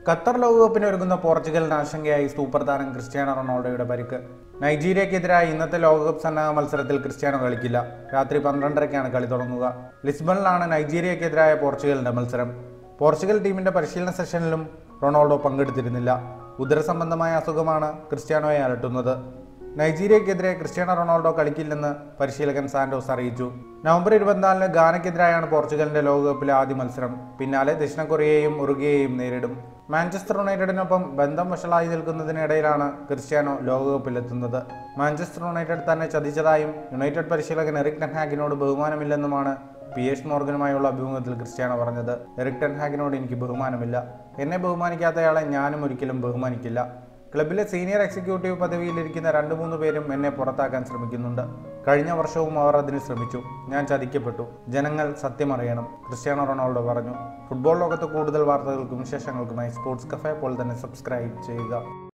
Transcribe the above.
Qatar ലോകകപ്പിന് ഒരുങ്ങുന്ന പോർച്ചുഗലിന് ആശങ്കയായി super താരം ക്രിസ്ത്യാനോ റൊണാൾഡോയുടെ പരിക്ക് നൈജീരിയക്കെതിരായ ഇന്നത്തെ ലോകകപ്പ് സന്നാഹ മത്സരത്തിൽ ക്രിസ്ത്യാനോ കളിക്കില്ല രാത്രി പന്ത്രണ്ടരയ്ക്കാണ് കളി തുടങ്ങുക ലിസ്ബണിലാണ് നൈജീരിയക്കെതിരായ പോർച്ചുഗലിന്റെ മത്സരം പോർച്ചുഗൽ ടീമിന്റെ പരിശീലന സെഷനിലും റൊണാൾഡോ പങ്കെടുത്തിരുന്നില്ല ഉദരസംബന്ധമായ അസുഖമാണ് ക്രിസ്ത്യാനോയെ അലട്ടുന്നത് നൈജീരിയക്കെതിരെ ക്രിസ്ത്യാനോ റൊണാൾഡോ കളിക്കില്ലെന്ന് പരിശീലകൻ സാന്റോസ് അറിയിച്ചു നവംബർ ഇരുപത്തിനാലിന് ഗാനയ്ക്കെതിരായാണ് പോർച്ചുഗലിന്റെ ലോകകപ്പിലെ ആദ്യ മത്സരം പിന്നാലെ ദക്ഷിണ കൊറിയയെയും ഉറുഗിയെയും നേരിടും മാഞ്ചസ്റ്റർ യുണൈറ്റഡിനൊപ്പം ബന്ധം വഷളായി നിൽക്കുന്നതിനിടയിലാണ് ക്രിസ്ത്യാനോ ലോകകപ്പിലെത്തുന്നത് മാഞ്ചസ്റ്റർ യുണൈറ്റഡ് തന്നെ ചതിച്ചതായും യുണൈറ്റഡ് പരിശീലകൻ എറിക് ടെൻഹാഗിനോട് ബഹുമാനമില്ലെന്നുമാണ് പി എസ് മോർഗനുമായുള്ള അഭിമുഖത്തിൽ ക്രിസ്ത്യാനോ പറഞ്ഞത് എറിക് ടെൻഹാഗിനോട് എനിക്ക് ബഹുമാനമില്ല എന്നെ ബഹുമാനിക്കാത്തയാളെ ഞാനും ഒരിക്കലും ബഹുമാനിക്കില്ല ക്ലബിലെ സീനിയർ എക്സിക്യൂട്ടീവ് പദവിയിലിരിക്കുന്ന രണ്ട് മൂന്ന് പേരും എന്നെ പുറത്താക്കാൻ ശ്രമിക്കുന്നുണ്ട് കഴിഞ്ഞ വർഷവും അവർ അതിന് ശ്രമിച്ചു ഞാൻ ചതിക്കപ്പെട്ടു ജനങ്ങൾ സത്യമറിയണം ക്രിസ്ത്യാനോ റൊണാൾഡോ പറഞ്ഞു ഫുട്ബോൾ ലോകത്ത് കൂടുതൽ വാർത്തകൾക്കും വിശേഷങ്ങൾക്കുമായി സ്പോർട്സ് കഫേ പോലെ തന്നെ സബ്സ്ക്രൈബ് ചെയ്യുക